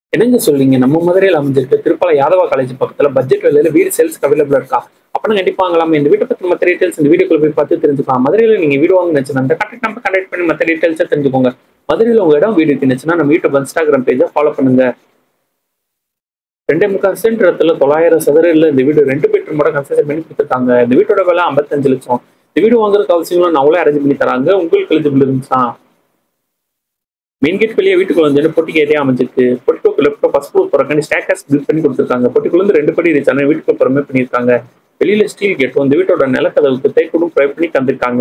என்னங்க சொல்றீங்க நம்ம மதுரையில் அமைஞ்சிருக்கு திருப்பாலை யாதவா காலேஜ் பக்கத்துல பட்ஜெட் விலையில வீடு சேல்ஸ்க்கு அவைலபிள் இருக்கா அப்பனா கண்டிப்பா வாங்கலாம் இந்த வீட்டை பத்தி மற்ற டீடைல்ஸ் இந்த வீடியோக்குள்ள போய் பார்த்து தெரிஞ்சுக்கலாம் மதுரையில நீங்க வீடு வாங்க நினைச்சுன்னா அந்த கான்டாக்ட் நம்பர் கனெக்ட் பண்ணி மற்ற டீடைல்ஸை தெரிஞ்சுக்கோங்க மதுரையில உங்க இடம் வீடு இருந்துச்சுன்னா நம்ம யூடியூப் இன்ஸ்டாகிராம் பேஜை ஃபாலோ பண்ணுங்க ரெண்டே முக்கால் சென்ட் இடத்துல தொள்ளாயிரம் சதுரில் இந்த வீடு ரெண்டு பெட்ரூமோட கன்ஸ்ட்ரக்ஷன் பண்ணி கொடுத்துருக்காங்க இந்த வீட்டோட விலை ஐம்பத்தஞ்சு லட்சம் இந்த வீடு வாங்குறதுக்கு அவசியங்களும் அவங்களே அரேஞ்ச் பண்ணி தராங்க உங்களுக்கு எலிஜிபிள் இருந்துச்சா மெயின் கேட் வெளியே வீட்டுக்குள்ள வந்து பொட்டிக்கு ஏரியா அமைஞ்சிருக்கு பொட்டிக்கு லெஃப்ட் ஃபர்ஸ்ட் ஃப்ளோர் போறக்காண்டி ஸ்டேக்கஸ் பில்ட் பண்ணி கொடுத்துருக்காங்க பொட்டிக்குள்ள இருந்து ரெண்டு படி ரீச் ஆனால் வீட்டுக்கு புறமே பண்ணியிருக்காங்க வெளியில ஸ்டீல் கேட்டும் இந்த வீட்டோட நிலக்கதவுக்கு தேக்கூடும் ப்ரொவைட் பண்ணி தந்திருக்காங்க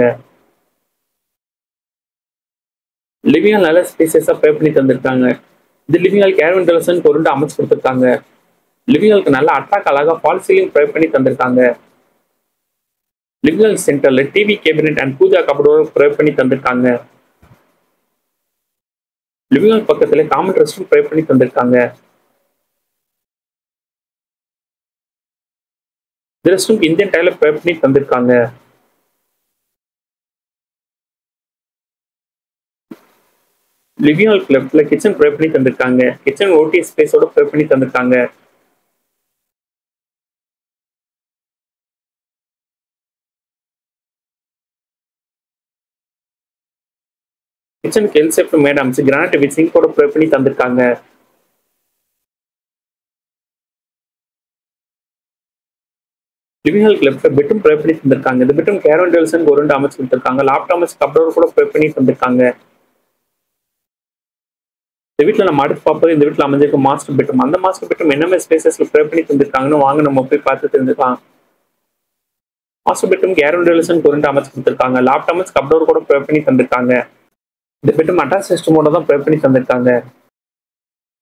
லிவிங் நல்ல ஸ்பேசஸா ப்ரே பண்ணி தந்திருக்காங்க இந்த லிவிங் ஹால் கேரவன் டெலசன் பொருண்டு அமைச்சு கொடுத்துருக்காங்க லிவிங் ஹாலுக்கு நல்ல அட்ராக் அழகா ஃபால் சீலிங் ப்ரொவைட் பண்ணி தந்திருக்காங்க லிவிங் ஹால் சென்டர்ல டிவி கேபினெட் அண்ட் பூஜா கபடோட ப்ரொவைட் பண்ணி தந்திருக்காங்க லிவிங் ஹால் பக்கத்துல காமன் ரெஸ்டும் ப்ரொவைட் பண்ணி தந்திருக்காங்க இந்த ரெஸ்டும் இந்தியன் டைல ப்ரொவைட் பண்ணி தந்திருக்காங்க லிவிங் ஹால் லெஃப்ட்ல கிச்சன் ப்ரொவைட் பண்ணி தந்திருக்காங்க கிச்சன் ஓடி ஸ்பேஸோட ப்ரொவைட் பண்ணி தந்திருக்காங்க கிச்சனுக்கு எல் ஷேப் மேட் அமைச்சு கிரானைட் வித் சிங்கோட ப்ரொவைட் பண்ணி தந்திருக்காங்க லிவிங் ஹால் லெஃப்ட்ல பெட்ரூம் ப்ரொவைட் பண்ணி தந்திருக்காங்க இந்த பெட்ரூம் கேரன் டெல்சன் ஒரு ரெண்டு அமைச்சு கொடுத்துருக்காங்க லேப்டாப் அமைச்சு கப்டோர் கூட ப்ரொவைட் பண்ணி தந்திருக்காங்க இந்த வீட்டில் நம்ம அடுத்து பார்ப்பது இந்த வீட்டில் அமைஞ்சிருக்க மாஸ்டர் பெட்ரூம் அந்த மாஸ்டர் பெட்ரூம் என்னென்ன ஸ்பேசஸ்ல ப்ரே பண்ணி தந்திருக்காங்கன்னு வாங்க நம்ம போய் பார்த்து தெரிஞ்சுக்கலாம் மாஸ்டர் பெட்ரூம் கேரன் டெலிசன் குறிண்டு அமைச்சு கொடுத்துருக்காங்க லேப்டாப் அமைச்சு கப்டோர் கூட ப்ரே பண்ணி தந்திருக்காங்க இந்த பெட்ரூம் அட்டாச் சிஸ்டமோட தான் ப்ரே பண்ணி தந்திருக்காங்க